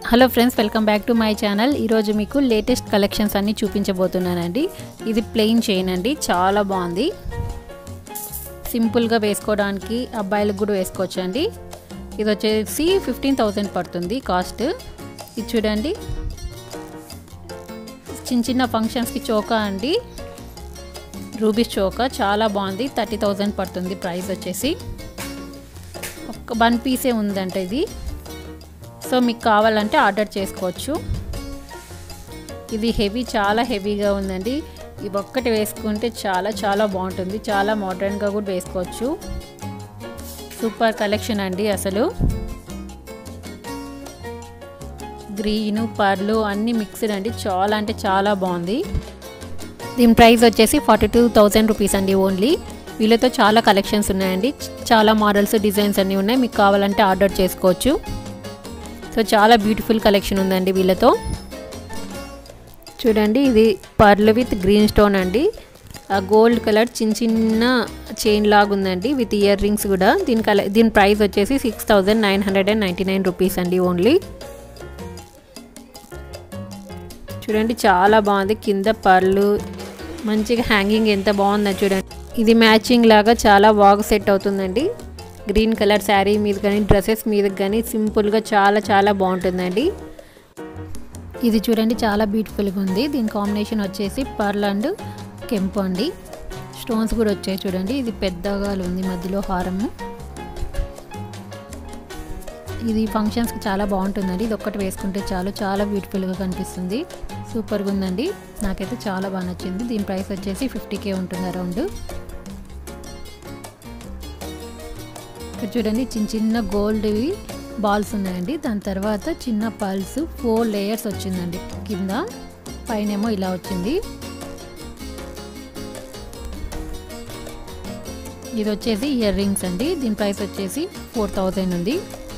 hello friends welcome back to my channel ఈరోజు మీకు latest collections అన్నీ చూపించబోతున్నానండి ఇది ప్లెయిన్ చైన్ అండి చాలా బాగుంది సింపుల్గా వేసుకోవడానికి అబ్బాయిలకు కూడా వేసుకోవచ్చు అండి ఇది వచ్చేసి ఫిఫ్టీన్ థౌజండ్ పడుతుంది కాస్ట్ ఇది చూడండి చిన్న చిన్న ఫంక్షన్స్కి చోకా అండి రూబీస్ చోకా చాలా బాగుంది థర్టీ థౌజండ్ పడుతుంది ప్రైస్ వచ్చేసి ఒక వన్ పీసే ఉందంట ఇది సో మీకు కావాలంటే ఆర్డర్ చేసుకోవచ్చు ఇది హెవీ చాలా హెవీగా ఉందండి ఇవి ఒక్కటి వేసుకుంటే చాలా చాలా బాగుంటుంది చాలా మోడర్న్గా కూడా వేసుకోవచ్చు సూపర్ కలెక్షన్ అండి అసలు గ్రీను పర్లు అన్నీ మిక్స్డ్ అండి చాలా అంటే చాలా బాగుంది దీని ప్రైస్ వచ్చేసి ఫార్టీ టూ థౌజండ్ రూపీస్ అండి ఓన్లీ వీళ్ళతో చాలా కలెక్షన్స్ ఉన్నాయండి చాలా మోడల్స్ డిజైన్స్ అన్నీ ఉన్నాయి మీకు కావాలంటే ఆర్డర్ చేసుకోవచ్చు సో చాలా బ్యూటిఫుల్ కలెక్షన్ ఉందండి వీళ్ళతో చూడండి ఇది పర్ల్ విత్ గ్రీన్ స్టోన్ అండి ఆ గోల్డ్ కలర్ చిన్న చిన్న చైన్ లాగా ఉందండి విత్ ఇయర్ రింగ్స్ కూడా దీని కల దీని ప్రైస్ వచ్చేసి six thousand nine hundred and ninety nine rupees అండి ఓన్లీ చూడండి చాలా బాగుంది కింద పర్లు మంచిగా హ్యాంగింగ్ ఎంత బాగుందో చూడండి ఇది మ్యాచింగ్ లాగా చాలా బాగా సెట్ అవుతుందండి గ్రీన్ కలర్ శారీ మీద కానీ డ్రెస్సెస్ మీద కానీ సింపుల్గా చాలా చాలా బాగుంటుందండి ఇది చూడండి చాలా బ్యూటిఫుల్గా ఉంది దీని కాంబినేషన్ వచ్చేసి పర్ల్ అండ్ కెంపు అండి స్టోన్స్ కూడా వచ్చాయి చూడండి ఇది పెద్దగా ఉంది మధ్యలో హారము ఇది ఫంక్షన్స్కి చాలా బాగుంటుందండి ఇది ఒక్కటి వేసుకుంటే చాలు చాలా బ్యూటిఫుల్గా కనిపిస్తుంది సూపర్గా ఉందండి నాకైతే చాలా బాగా నచ్చింది దీని ప్రైస్ వచ్చేసి ఫిఫ్టీకే ఉంటుంది అరౌండ్ ఇక్కడ చూడండి చిన్న చిన్న గోల్డ్వి బాల్స్ ఉన్నాయండి దాని తర్వాత చిన్న పల్స్ ఫోర్ లేయర్స్ వచ్చిందండి కింద పైనేమో ఇలా వచ్చింది ఇది వచ్చేసి ఇయర్ రింగ్స్ అండి దీని ప్రైస్ వచ్చేసి ఫోర్ థౌజండ్ ఉంది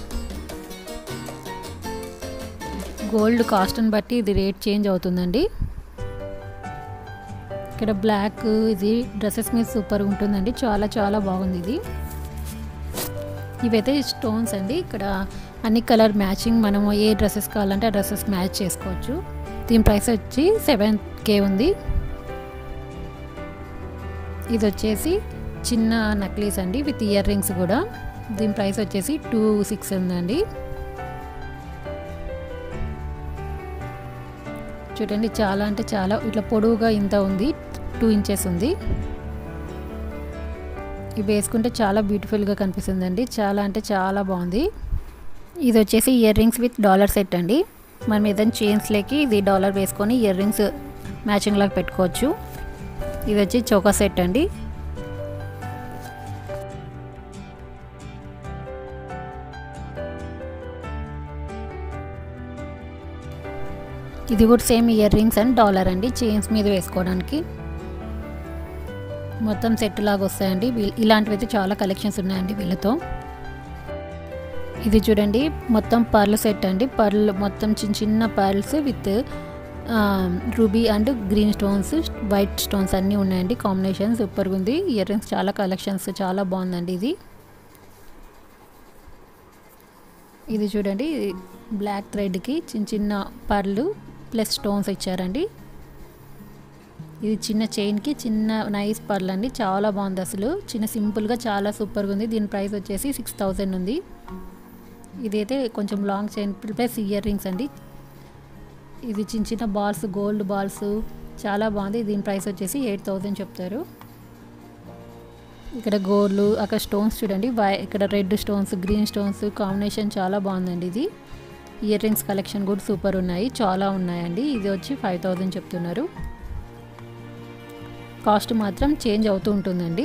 గోల్డ్ కాస్ట్ని బట్టి ఇది రేట్ చేంజ్ అవుతుందండి ఇక్కడ బ్లాక్ ఇది డ్రెస్సెస్ మీద సూపర్ ఉంటుందండి చాలా చాలా బాగుంది ఇది ఇవైతే స్టోన్స్ అండి ఇక్కడ అన్ని కలర్ మ్యాచింగ్ మనము ఏ డ్రెస్సెస్ కావాలంటే ఆ డ్రెస్సెస్ మ్యాచ్ చేసుకోవచ్చు దీని ప్రైస్ వచ్చి సెవెన్ కే ఉంది ఇది వచ్చేసి చిన్న నక్లీస్ అండి విత్ ఇయర్ రింగ్స్ కూడా దీని ప్రైస్ వచ్చేసి టూ సిక్స్ ఉందండి చూడండి చాలా అంటే చాలా ఇట్లా పొడవుగా ఇంత ఉంది టూ ఇంచెస్ ఉంది ఇవి వేసుకుంటే చాలా బ్యూటిఫుల్గా కనిపిస్తుందండి చాలా అంటే చాలా బాగుంది ఇది వచ్చేసి earrings with dollar set అండి మనం ఏదైనా చైన్స్లోకి ఇది డాలర్ వేసుకొని ఇయర్ రింగ్స్ మ్యాచింగ్ లాగా పెట్టుకోవచ్చు ఇది వచ్చి చోకా సెట్ అండి ఇది కూడా same earrings and dollar అండి చైన్స్ మీద వేసుకోవడానికి మొత్తం సెట్ లాగా వస్తాయండి ఇలాంటివి అయితే చాలా కలెక్షన్స్ ఉన్నాయండి వీళ్ళతో ఇది చూడండి మొత్తం పర్ల్ సెట్ అండి పర్ల్ మొత్తం చిన్న చిన్న pearls with ruby and green stones white stones అన్నీ ఉన్నాయండి కాంబినేషన్ సూపర్గా ఉంది ఇయర్ రింగ్స్ చాలా కలెక్షన్స్ చాలా బాగుందండి ఇది ఇది చూడండి బ్లాక్ థ్రెడ్కి చిన్న చిన్న పర్లు ప్లస్ స్టోన్స్ ఇచ్చారండి ఇది చిన్న చైన్కి చిన్న నైస్ పర్ల్ అండి చాలా బాగుంది అసలు చిన్న సింపుల్గా చాలా సూపర్గా ఉంది దీని ప్రైస్ వచ్చేసి సిక్స్ థౌజండ్ ఉంది ఇదైతే కొంచెం long chain plus earrings అండి ఇది చిన్న చిన్న బాల్స్ గోల్డ్ బాల్స్ చాలా బాగుంది దీని ప్రైస్ వచ్చేసి ఎయిట్ థౌజండ్ చెప్తారు ఇక్కడ గోల్డ్ అక్కడ స్టోన్స్ చూడండి వై ఇక్కడ red stones green stones combination చాలా బాగుందండి ఇది ఇయర్ రింగ్స్ కలెక్షన్ కూడా సూపర్ ఉన్నాయి చాలా ఉన్నాయండి ఇది వచ్చి ఫైవ్ థౌజండ్ చెప్తున్నారు కాస్ట్ మాత్రం చేంజ్ అవుతూ ఉంటుందండి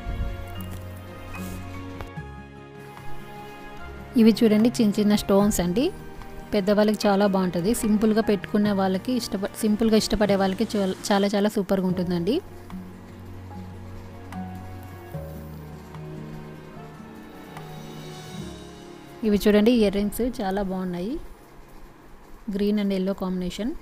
ఇవి చూడండి చిన్న చిన్న స్టోన్స్ అండి పెద్దవాళ్ళకి చాలా బాగుంటుంది సింపుల్గా పెట్టుకునే వాళ్ళకి ఇష్టప సింపుల్గా ఇష్టపడే వాళ్ళకి చాలా చాలా సూపర్గా ఉంటుందండి ఇవి చూడండి ఇయర్ రింగ్స్ చాలా బాగున్నాయి గ్రీన్ అండ్ ఎల్లో కాంబినేషన్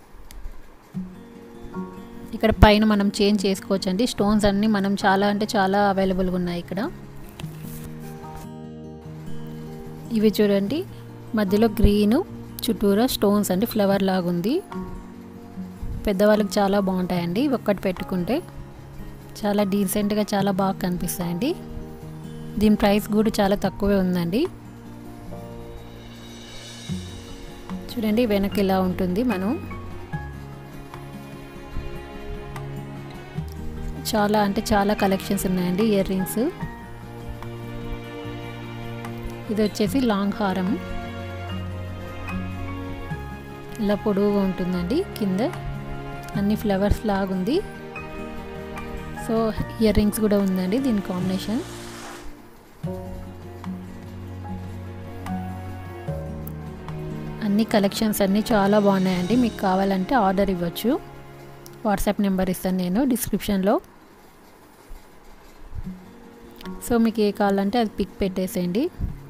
ఇక్కడ పైన మనం చేంజ్ చేసుకోవచ్చు అండి స్టోన్స్ అన్నీ మనం చాలా అంటే చాలా అవైలబుల్గా ఉన్నాయి ఇక్కడ ఇవి చూడండి మధ్యలో గ్రీను చుట్టూరా స్టోన్స్ అండి ఫ్లవర్ లాగా ఉంది పెద్దవాళ్ళకి చాలా బాగుంటాయండి ఒక్కటి పెట్టుకుంటే చాలా డీసెంట్గా చాలా బాగా కనిపిస్తాయండి దీని ప్రైస్ కూడా చాలా తక్కువే ఉందండి చూడండి వెనక ఇలా ఉంటుంది మనం చాలా అంటే చాలా కలెక్షన్స్ ఉన్నాయండి ఇయర్ రింగ్స్ ఇది వచ్చేసి లాంగ్ హారం ఇలా పొడవుగా ఉంటుందండి కింద అన్ని ఫ్లవర్స్ లాగుంది సో ఇయర్ రింగ్స్ కూడా ఉందండి దీని కాంబినేషన్ అన్ని కలెక్షన్స్ అన్నీ చాలా బాగున్నాయండి మీకు కావాలంటే ఆర్డర్ ఇవ్వచ్చు వాట్సాప్ నెంబర్ ఇస్తాను నేను డిస్క్రిప్షన్లో సో మీకు ఏ కావాలంటే అది పిక్ పెట్టేసేయండి